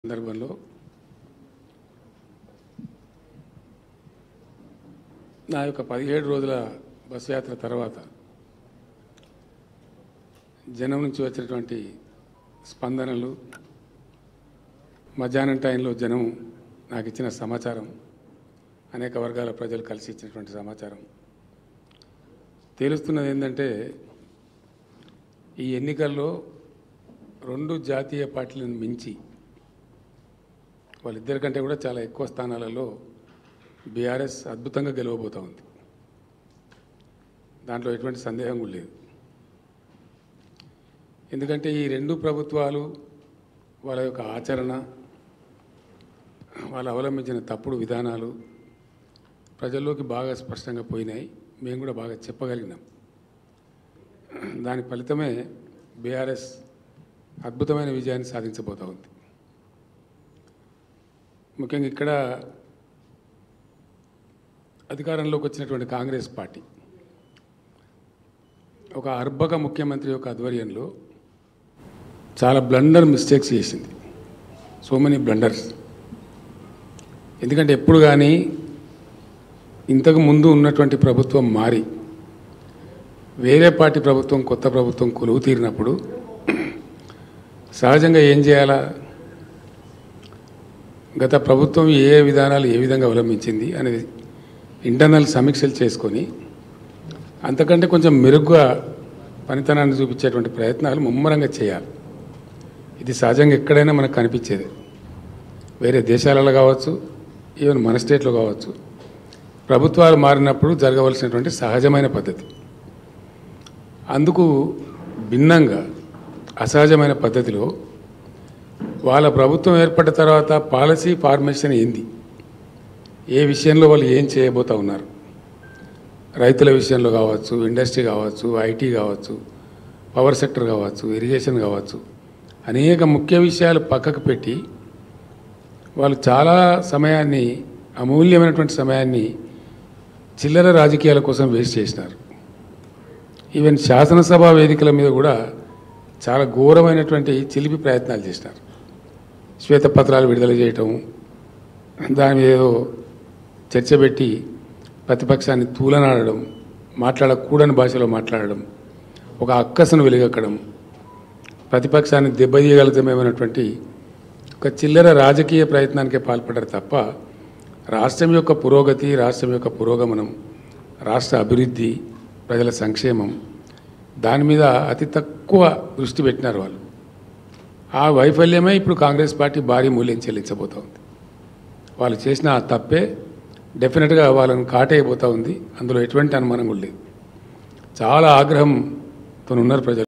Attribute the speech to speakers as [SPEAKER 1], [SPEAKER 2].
[SPEAKER 1] సందర్భంలో నా యొక్క పదిహేడు రోజుల బస్సు యాత్ర తర్వాత జనం నుంచి వచ్చినటువంటి స్పందనలు మధ్యాహ్నం టైంలో జనం నాకు ఇచ్చిన సమాచారం అనేక వర్గాల ప్రజలు కలిసి ఇచ్చినటువంటి సమాచారం తేలుస్తున్నది ఏంటంటే ఈ ఎన్నికల్లో రెండు జాతీయ పార్టీలను మించి వాళ్ళిద్దరికంటే కూడా చాలా ఎక్కువ స్థానాలలో బీఆర్ఎస్ అద్భుతంగా గెలవబోతూ ఉంది దాంట్లో ఎటువంటి సందేహం కూడా లేదు ఎందుకంటే ఈ రెండు ప్రభుత్వాలు వాళ్ళ యొక్క ఆచరణ వాళ్ళు అవలంబించిన తప్పుడు విధానాలు ప్రజల్లోకి బాగా స్పష్టంగా పోయినాయి మేము కూడా బాగా చెప్పగలిగినాం దాని ఫలితమే బీఆర్ఎస్ అద్భుతమైన విజయాన్ని సాధించబోతూ ఉంది ముఖ్యంగా ఇక్కడ అధికారంలోకి వచ్చినటువంటి కాంగ్రెస్ పార్టీ ఒక అర్భక ముఖ్యమంత్రి యొక్క ఆధ్వర్యంలో చాలా బ్లండర్ మిస్టేక్స్ చేసింది సో మెనీ బ్లండర్స్ ఎందుకంటే ఎప్పుడు కానీ ఇంతకు ముందు ఉన్నటువంటి ప్రభుత్వం మారి వేరే పార్టీ ప్రభుత్వం కొత్త ప్రభుత్వం కొలువు తీరినప్పుడు సహజంగా ఏం చేయాలా గత ప్రభుత్వం ఏ ఏ విధానాలు ఏ విధంగా అవలంబించింది అనేది ఇంటర్నల్ సమీక్షలు చేసుకొని అంతకంటే కొంచెం మెరుగ్గా పనితనాన్ని చూపించేటువంటి ప్రయత్నాలు ముమ్మరంగా చేయాలి ఇది సహజంగా ఎక్కడైనా మనకు కనిపించేది వేరే దేశాలలో కావచ్చు ఈవెన్ మన స్టేట్లో కావచ్చు ప్రభుత్వాలు మారినప్పుడు జరగవలసినటువంటి సహజమైన పద్ధతి అందుకు భిన్నంగా అసహజమైన పద్ధతిలో వాళ్ళ ప్రభుత్వం ఏర్పడిన తర్వాత పాలసీ ఫార్మేషన్ ఏంది ఏ విషయంలో వాళ్ళు ఏం చేయబోతా ఉన్నారు రైతుల విషయంలో కావచ్చు ఇండస్ట్రీ కావచ్చు ఐటీ కావచ్చు పవర్ సెక్టర్ కావచ్చు ఇరిగేషన్ కావచ్చు అనేక ముఖ్య విషయాలు పక్కకు పెట్టి వాళ్ళు చాలా సమయాన్ని అమూల్యమైనటువంటి సమయాన్ని చిల్లర రాజకీయాల కోసం వేస్ట్ చేసినారు ఈవెన్ శాసనసభ వేదికల మీద కూడా చాలా ఘోరమైనటువంటి చిలిపి ప్రయత్నాలు చేసినారు శ్వేతపత్రాలు విడుదల చేయటం దాని మీద ఏదో చర్చ పెట్టి ప్రతిపక్షాన్ని తూలనాడడం మాట్లాడకూడని భాషలో మాట్లాడడం ఒక అక్కసను వెలుగక్కడం ప్రతిపక్షాన్ని దెబ్బతీయగలుగుతామేమైనటువంటి ఒక చిల్లర రాజకీయ ప్రయత్నానికే పాల్పడ్డారు తప్ప రాష్ట్రం యొక్క పురోగతి రాష్ట్రం యొక్క పురోగమనం రాష్ట్ర అభివృద్ధి ప్రజల సంక్షేమం దాని మీద అతి తక్కువ దృష్టి పెట్టినారు వాళ్ళు ఆ వైఫల్యమే ఇప్పుడు కాంగ్రెస్ పార్టీ భారీ మూల్యం చెల్లించబోతూ ఉంది వాళ్ళు చేసిన ఆ తప్పే డెఫినెట్గా వాళ్ళని కాటేయబోతూ ఉంది అందులో ఎటువంటి అనుమానం కూడా లేదు చాలా ఆగ్రహంతో ఉన్నారు ప్రజలు